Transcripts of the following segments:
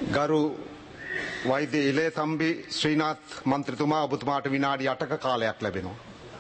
ගරු වෛද්‍ය ඉලේ තම්බි ශ්‍රීනාත් මන්ත්‍රතුමා ඔබතුමාට විනාඩි අටක කාලයක් ලැබෙනවා.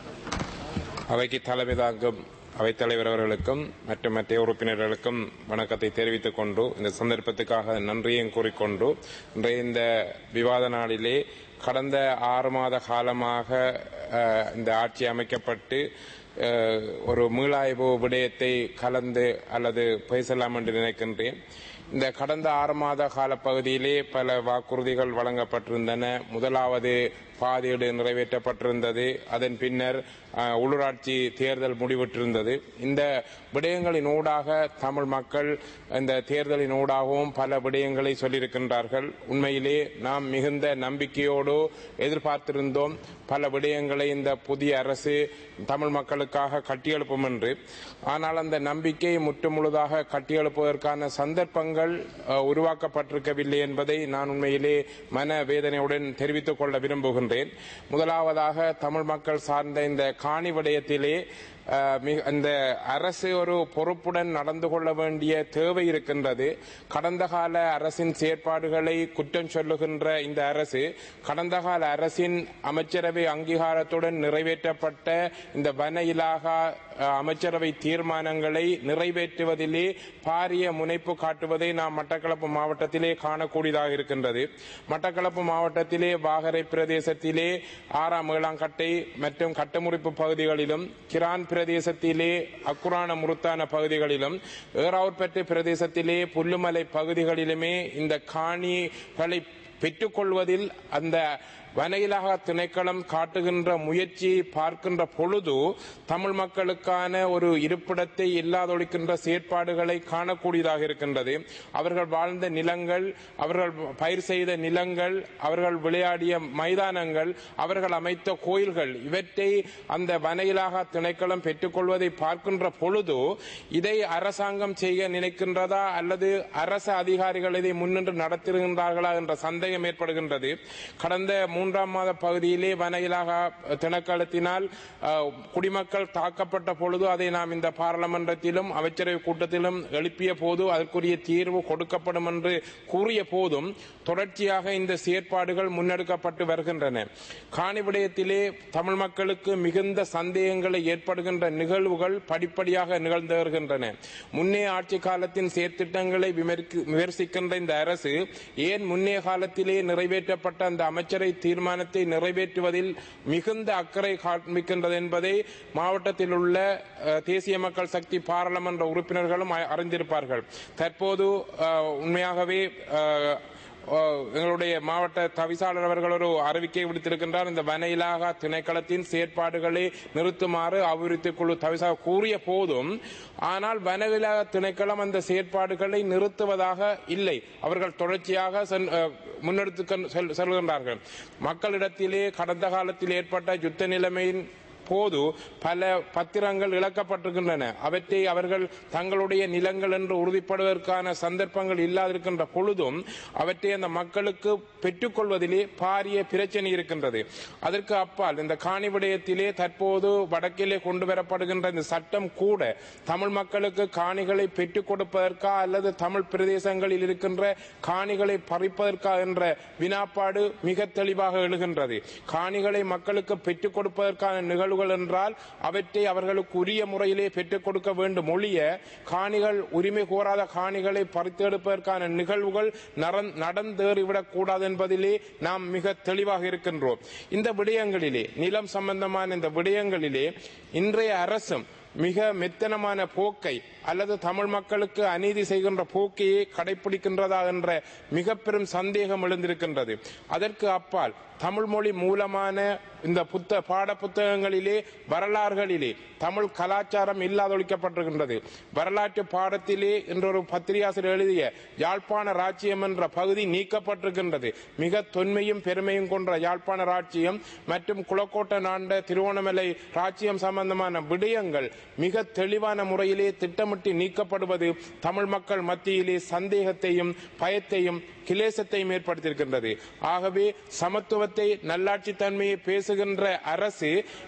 அவைக்கு தலைமை தாங்கும் அவைத்தலைவர் அவர்களுக்கும் மற்றும் மற்ற உறுப்பினர்களுக்கும் வணக்கத்தை தெரிவித்துக் கொண்டு இந்த சந்தர்ப்பத்துக்காக நன்றியும் கூறிக்கொண்டு இன்றைய இந்த விவாத நாளிலே கடந்த ஆறு மாத காலமாக அஹ், இந்த ஆட்சி அமைக்கப்பட்டு அஹ், ஒரு மீளாய்வு விடயத்தை கலந்து அல்லது பேசலாம் என்று நினைக்கின்றேன் இந்த கடந்த ஆறு மாத கால பகுதியிலே பல வாக்குறுதிகள் வழங்கப்பட்டிருந்தன முதலாவது பாதையீடு நிறைவேற்றப்பட்டிருந்தது அதன் பின்னர் அஹ், உள்ளூராட்சி தேர்தல் முடிவிட்டிருந்தது இந்த விடயங்களின் ஊடாக தமிழ் மக்கள் இந்த தேர்தலின் ஊடாகவும் பல விடயங்களை சொல்லியிருக்கின்றார்கள் உண்மையிலே நாம் மிகுந்த நம்பிக்கையோடு எதிர்பார்த்திருந்தோம் பல விடயங்களை இந்த புதிய அரசு தமிழ் மக்களுக்காக கட்டியெழுப்பும் என்று ஆனால் அந்த நம்பிக்கை முற்றுமுழுதாக கட்டியெழுப்புவதற்கான சந்தர்ப்பங்கள் அஹ், உருவாக்கப்பட்டிருக்கவில்லை என்பதை நான் உண்மையிலே மன வேதனையுடன் தெரிவித்துக் கொள்ள விரும்புகின்றேன் முதலாவதாக தமிழ் மக்கள் சார்ந்த இந்த காணி விடயத்திலே அஹ், மிக- இந்த அரசு ஒரு பொறுப்புடன் நடந்து கொள்ள வேண்டிய தேவை இருக்கின்றது கடந்த கால அரசின் செயற்பாடுகளை குற்றம் சொல்லுகின்ற இந்த அரசு கடந்த கால அரசின் அமைச்சரவை அங்கீகாரத்துடன் நிறைவேற்றப்பட்ட இந்த வன இலாகா அஹ், அமைச்சரவை தீர்மானங்களை நிறைவேற்றுவதிலே பாரிய முனைப்பு காட்டுவதை நாம் மட்டக்களப்பு மாவட்டத்திலே காணக்கூடியதாக இருக்கின்றது மட்டக்களப்பு மாவட்டத்திலே வாகரை பிரதேசத்திலே ஆறாம் ஏழாம் கட்டை மற்றும் கட்டமுறிப்பு பகுதிகளிலும் கிரான் பிரதேசத்திலே அக்குரான முருத்தான பகுதிகளிலும் ஏறாவூர்பேட்டை பிரதேசத்திலே புல்லுமலை பகுதிகளிலுமே இந்த காணிகளை பெற்றுக்கொள்வதில் அந்த வனையிலாக திணைக்களம் காட்டுகின்ற முயற்சியை பார்க்கின்ற பொழுது தமிழ் மக்களுக்கான ஒரு இருப்பிடத்தை இல்லாதொழிக்கின்ற செயற்பாடுகளை காணக்கூடியதாக இருக்கின்றது அவர்கள் வாழ்ந்த நிலங்கள் அவர்கள் பயிர் செய்த நிலங்கள் அவர்கள் விளையாடிய மைதானங்கள் அவர்கள் அமைத்த கோயில்கள் இவற்றை அந்த வனையிலாக திணைக்களம் பெற்றுக்கொள்வதை பார்க்கின்ற பொழுது இதை அரசாங்கம் செய்ய நினைக்கின்றதா அல்லது அரசு அதிகாரிகள் இதை முன்னின்று நடத்துகின்றார்களா என்ற சந்தேகம் ஏற்படுகின்றது கடந்த மூன்றாம் மாத பகுதியிலே வனையிலாக திணைக்களத்தினால் அஹ், குடிமக்கள் தாக்கப்பட்ட பொழுது அதை நாம் இந்த பாராளுமன்றத்திலும் அமைச்சரவை கூட்டத்திலும் எழுப்பிய போது அதற்குரிய தீர்வு கொடுக்கப்படும் என்று கூறிய போதும் தொடர்ச்சியாக இந்த செயற்பாடுகள் முன்னெடுக்கப்பட்டு வருகின்றன காணி விடயத்திலே தமிழ் மக்களுக்கு மிகுந்த சந்தேகங்களை ஏற்படுகின்ற நிகழ்வுகள் படிப்படியாக நிகழ்ந்து வருகின்றன முன்னே ஆட்சி காலத்தின் செயற்திட்டங்களை விமர்க்கு- விமர்சிக்கின்ற இந்த அரசு ஏன் முன்னே காலத்திலே நிறைவேற்றப்பட்ட அந்த அமைச்சரை தீர்மானத்தை நிறைவேற்றுவதில் மிகுந்த அக்கறை காண்பிக்கின்றது என்பதை மாவட்டத்தில் உள்ள அஹ், தேசிய மக்கள் சக்தி பாராளுமன்ற உறுப்பினர்களும் அ- அறிந்திருப்பார்கள் தற்போது அஹ், உண்மையாகவே அஹ், அஹ், எங்களுடைய மாவட்ட தவிசாளர் அவர்கள் ஒரு அறிவிக்கை விடுத்திருக்கின்றார் இந்த வன இலாகா திணைக்களத்தின் செயற்பாடுகளை நிறுத்துமாறு அபிவிருத்தி குழு தவிசா கூறிய போதும் ஆனால் வன இலாகா திணைக்களம் அந்த செயற்பாடுகளை நிறுத்துவதாக இல்லை அவர்கள் தொடர்ச்சியாக சென்- அஹ், முன்னெடுத்து கொண்டு செல்- செல்கின்றார்கள் மக்களிடத்திலே கடந்த காலத்தில் ஏற்பட்ட யுத்த நிலைமையின் போது பல பத்திரங்கள் இழக்கப்பட்டிருக்கின்றன அவற்றை அவர்கள் தங்களுடைய நிலங்கள் என்று உறுதிப்படுவதற்கான சந்தர்ப்பங்கள் இல்லாதிருக்கின்ற பொழுதும் அவற்றை அந்த மக்களுக்கு பெற்றுக்கொள்வதிலே பாரிய பிரச்சனை இருக்கின்றது அதற்கு அப்பால் இந்த காணி விடயத்திலே தற்போது வடக்கிலே கொண்டு வரப்படுகின்ற இந்த சட்டம் கூட தமிழ் மக்களுக்கு காணிகளை பெற்றுக் கொடுப்பதற்கா அல்லது தமிழ் பிரதேசங்களில் இருக்கின்ற காணிகளை பறிப்பதற்கா என்ற வினாப்பாடு மிக தெளிவாக எழுகின்றது காணிகளை மக்களுக்கு பெற்றுக் கொடுப்பதற்கான நிகழ்வுகள் என்றால் அவற்றை அவர்களுக்கு உரிய முறையிலே பெற்றுக் கொடுக்க வேண்டும் ஒழிய காணிகள் உரிமை கோராத காணிகளை பறித்தெடுப்பதற்கான நிகழ்வுகள் நரந்- நடந்தேறிவிடக் கூடாது என்பதிலே நாம் மிக தெளிவாக இருக்கின்றோம் இந்த விடயங்களிலே நிலம் சம்பந்தமான இந்த விடயங்களிலே இன்றைய அரசும் மிக மெத்தனமான போக்கை அல்லது தமிழ் மக்களுக்கு அநீதி செய்கின்ற போக்கையே கடைபிடிக்கின்றதா என்ற மிக பெரும் சந்தேகம் எழுந்திருக்கின்றது அதற்கு அப்பால் தமிழ் மொழி மூலமான இந்த புத்த பாட புத்தகங்களிலே வரலாறுகளிலே தமிழ் கலாச்சாரம் இல்லாதொழிக்கப்பட்டிருக்கின்றது வரலாற்று பாடத்திலே என்றொரு பத்திரிகாசிரியர் எழுதிய யாழ்ப்பாண ராச்சியம் என்ற பகுதி நீக்கப்பட்டிருக்கின்றது மிக தொன்மையும் பெருமையும் கொண்ட யாழ்ப்பாண ராச்சியம் மற்றும் குளக்கோட்டை நாண்ட திருவோணமலை ராச்சியம் சம்பந்தமான விடயங்கள் மிக தெளிவான முறையிலே திட்டமிட்டு நீக்கப்படுவது தமிழ் மக்கள் மத்தியிலே சந்தேகத்தையும் பயத்தையும் கிளேசத்தையும் ஏற்படுத்தியிருக்கின்றது ஆகவே சமத்துவத்தை நல்லாட்சி தன்மையை பேசுகின்ற அரசு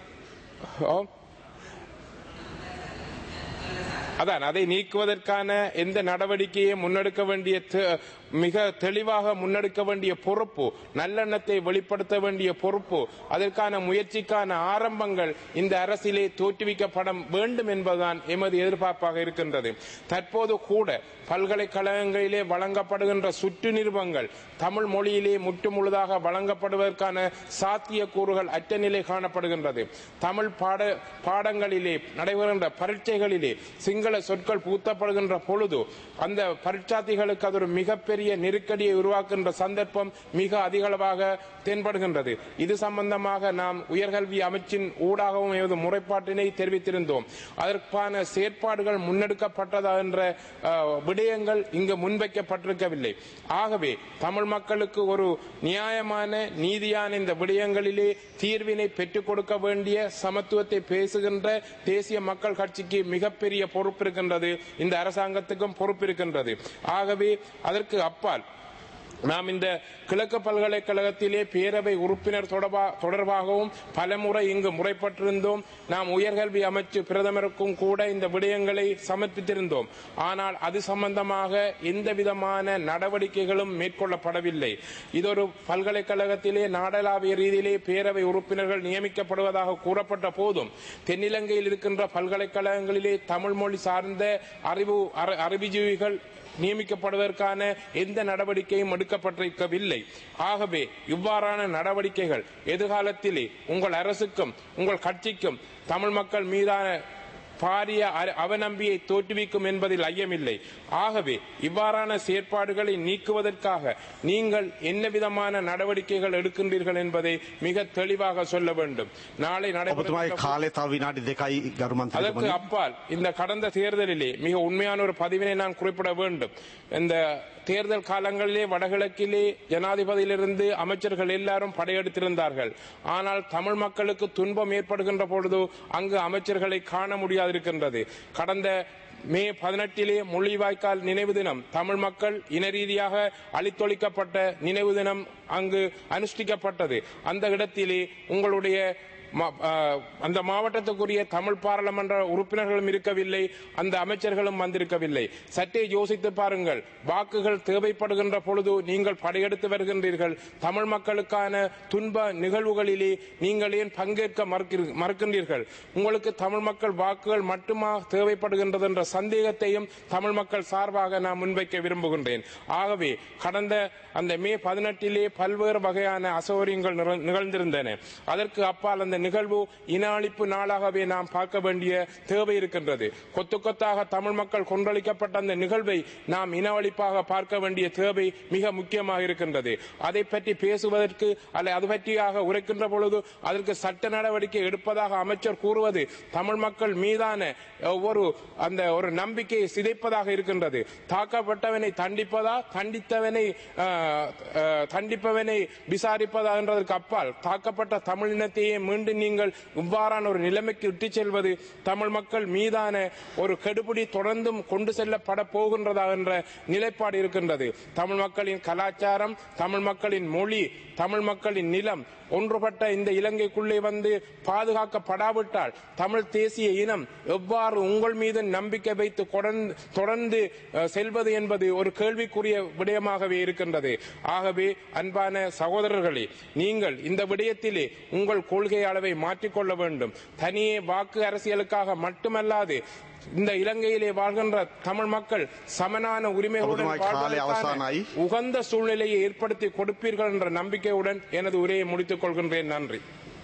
ஓ, அதான் அதை நீக்குவதற்கான எந்த நடவடிக்கையை முன்னெடுக்க வேண்டிய தே- மிக தெளிவாக முன்னெடுக்க வேண்டிய பொறுப்பு நல்லெண்ணத்தை வெளிப்படுத்த வேண்டிய பொறுப்பு அதற்கான முயற்சிக்கான ஆரம்பங்கள் இந்த அரசிலே தோற்றுவிக்கப்பட வேண்டும் என்பதுதான் எமது எதிர்பார்ப்பாக இருக்கின்றது தற்போது கூட பல்கலைக்கழகங்களிலே வழங்கப்படுகின்ற சுற்று நிறுவங்கள் தமிழ் மொழியிலே முற்று முழுதாக வழங்கப்படுவதற்கான சாத்தியக்கூறுகள் அற்ற நிலை காணப்படுகின்றது தமிழ் பாட பாடங்களிலே நடைபெறுகின்ற பரீட்சைகளிலே சிங்கள சொற்கள் பூத்தப்படுகின்ற பொழுது அந்த பரீட்சார்த்திகளுக்கு அது ஒரு மிகப்பெரிய நெருக்கடியை உருவாக்குகின்ற சந்தர்ப்பம் மிக அதிகளவாக தென்படுகின்றது இது சம்பந்தமாக நாம் உயர்கல்வி அமைச்சின் ஊடாகவும் எமது முறைப்பாட்டினை தெரிவித்திருந்தோம் அதற்கான செயற்பாடுகள் முன்னெடுக்கப்பட்டதா என்ற அஹ், விடயங்கள் இங்கு முன்வைக்கப்பட்டிருக்கவில்லை ஆகவே தமிழ் மக்களுக்கு ஒரு நியாயமான நீதியான இந்த விடயங்களிலே தீர்வினை பெற்றுக் கொடுக்க வேண்டிய சமத்துவத்தை பேசுகின்ற தேசிய மக்கள் கட்சிக்கு மிகப்பெரிய பொறுப்பு இருக்கின்றது இந்த அரசாங்கத்துக்கும் பொறுப்பு இருக்கின்றது ஆகவே அதற்கு அப்பால் நாம் இந்த கிழக்கு பல்கலைக்கழகத்திலே பேரவை உறுப்பினர் தொடர்பா- தொடர்பாகவும் பலமுறை இங்கு முறைப்பட்டிருந்தோம் நாம் உயர்கல்வி அமைச்சு பிரதமருக்கும் கூட இந்த விடயங்களை சமர்ப்பித்திருந்தோம் ஆனால் அது சம்பந்தமாக எந்த விதமான நடவடிக்கைகளும் மேற்கொள்ளப்படவில்லை இது ஒரு பல்கலைக்கழகத்திலே நாடளாவிய ரீதியிலே பேரவை உறுப்பினர்கள் நியமிக்கப்படுவதாக கூறப்பட்ட போதும் தென்னிலங்கையில் இருக்கின்ற பல்கலைக்கழகங்களிலே தமிழ் மொழி சார்ந்த அறிவு அறி- அறிவுஜீவிகள் நியமிக்கப்படுவதற்கான எந்த நடவடிக்கையும் எடுக்கப்பட்டிருக்கவில்லை ஆகவே இவ்வாறான நடவடிக்கைகள் எதிர்காலத்திலே உங்கள் அரசுக்கும் உங்கள் கட்சிக்கும் தமிழ் மக்கள் மீதான பாரிய அ- அவநம்பியை தோற்றுவிக்கும் என்பதில் ஐயமில்லை ஆகவே இவ்வாறான செயற்பாடுகளை நீக்குவதற்காக நீங்கள் என்ன விதமான நடவடிக்கைகள் எடுக்கின்றீர்கள் என்பதை மிக தெளிவாக சொல்ல வேண்டும் நாளை ඔබතුමායි நடைபெற කාලය තව විනාඩි දෙකයි ගරු அதற்கு මන්ත්‍රීතුමනි. அப்பால் இந்த கடந்த தேர்தலிலே மிக உண்மையான ஒரு பதிவினை நான் குறிப்பிட வேண்டும் இந்த தேர்தல் காலங்களிலே வடகிழக்கிலே ஜனாதிபதியிலிருந்து அமைச்சர்கள் எல்லாரும் படையெடுத்திருந்தார்கள் ஆனால் தமிழ் மக்களுக்கு துன்பம் ஏற்படுகின்ற பொழுது அங்கு அமைச்சர்களை காண முடியாதிருக்கின்றது கடந்த மே பதினெட்டிலே முள்ளிவாய்க்கால் நினைவு தினம் தமிழ் மக்கள் இன ரீதியாக அழித்தொழிக்கப்பட்ட நினைவு தினம் அங்கு அனுஷ்டிக்கப்பட்டது அந்த இடத்திலே உங்களுடைய ம- ஆ, அந்த மாவட்டத்துக்குரிய தமிழ் பாராளுமன்ற உறுப்பினர்களும் இருக்கவில்லை அந்த அமைச்சர்களும் வந்திருக்கவில்லை சற்றே யோசித்து பாருங்கள் வாக்குகள் தேவைப்படுகின்ற பொழுது நீங்கள் படையெடுத்து வருகின்றீர்கள் தமிழ் மக்களுக்கான துன்ப நிகழ்வுகளிலே நீங்கள் ஏன் பங்கேற்க மறுக்கிறீ- மறுக்கின்றீர்கள் உங்களுக்கு தமிழ் மக்கள் வாக்குகள் மட்டுமா தேவைப்படுகின்றது என்ற சந்தேகத்தையும் தமிழ் மக்கள் சார்பாக நான் முன்வைக்க விரும்புகின்றேன் ஆகவே கடந்த அந்த மே பதினெட்டிலே பல்வேறு வகையான அசௌகரியங்கள் நிற- நிகழ்ந்திருந்தன அதற்கு அப்பால் அந்த நிகழ்வு இன அழிப்பு நாளாகவே நாம் பார்க்க வேண்டிய தேவை இருக்கின்றது கொத்து கொத்தாக தமிழ் மக்கள் கொன்றளிக்கப்பட்ட அந்த நிகழ்வை நாம் இன அழிப்பாக பார்க்க வேண்டிய தேவை மிக முக்கியமாக இருக்கின்றது அதை பற்றி பேசுவதற்கு அல்ல அது பற்றியாக உரைக்கின்ற பொழுது அதற்கு சட்ட நடவடிக்கை எடுப்பதாக அமைச்சர் கூறுவது தமிழ் மக்கள் மீதான ஒரு அந்த ஒரு நம்பிக்கையை சிதைப்பதாக இருக்கின்றது தாக்கப்பட்டவனை தண்டிப்பதா தண்டித்தவனை ஆஹ், ஆஹ், தண்டிப்பவனை விசாரிப்பதா என்றதற்கு அப்பால் தாக்கப்பட்ட தமிழ் இனத்தையே மீண்டும் நீங்கள் இவ்வாறான ஒரு நிலைமைக்கு இட்டுச் செல்வது தமிழ் மக்கள் மீதான ஒரு கெடுபிடி தொடர்ந்தும் கொண்டு செல்லப்பட போகின்றதா என்ற நிலைப்பாடு இருக்கின்றது தமிழ் மக்களின் கலாச்சாரம் தமிழ் மக்களின் மொழி தமிழ் மக்களின் நிலம் ஒன்றுபட்ட இந்த இலங்கைக்குள்ளே வந்து பாதுகாக்கப்படாவிட்டால் தமிழ் தேசிய இனம் எவ்வாறு உங்கள் மீது நம்பிக்கை வைத்து கொடர்ந்து- தொடர்ந்து அஹ், செல்வது என்பது ஒரு கேள்விக்குரிய விடயமாகவே இருக்கின்றது ஆகவே அன்பான சகோதரர்களே நீங்கள் இந்த விடயத்திலே உங்கள் கொள்கை அளவை மாற்றிக்கொள்ள வேண்டும் தனியே வாக்கு அரசியலுக்காக மட்டுமல்லாது இந்த இலங்கையிலே வாழ்கின்ற தமிழ் மக்கள் சமனான உரிமைகளுடன் அப்போது காலை வாழ்வதற்கான அவசானாய். உகந்த சூழ்நிலையை ஏற்படுத்தி கொடுப்பீர்கள் என்ற நம்பிக்கையுடன் எனது உரையை முடித்துக் கொள்கின்றேன் நன்றி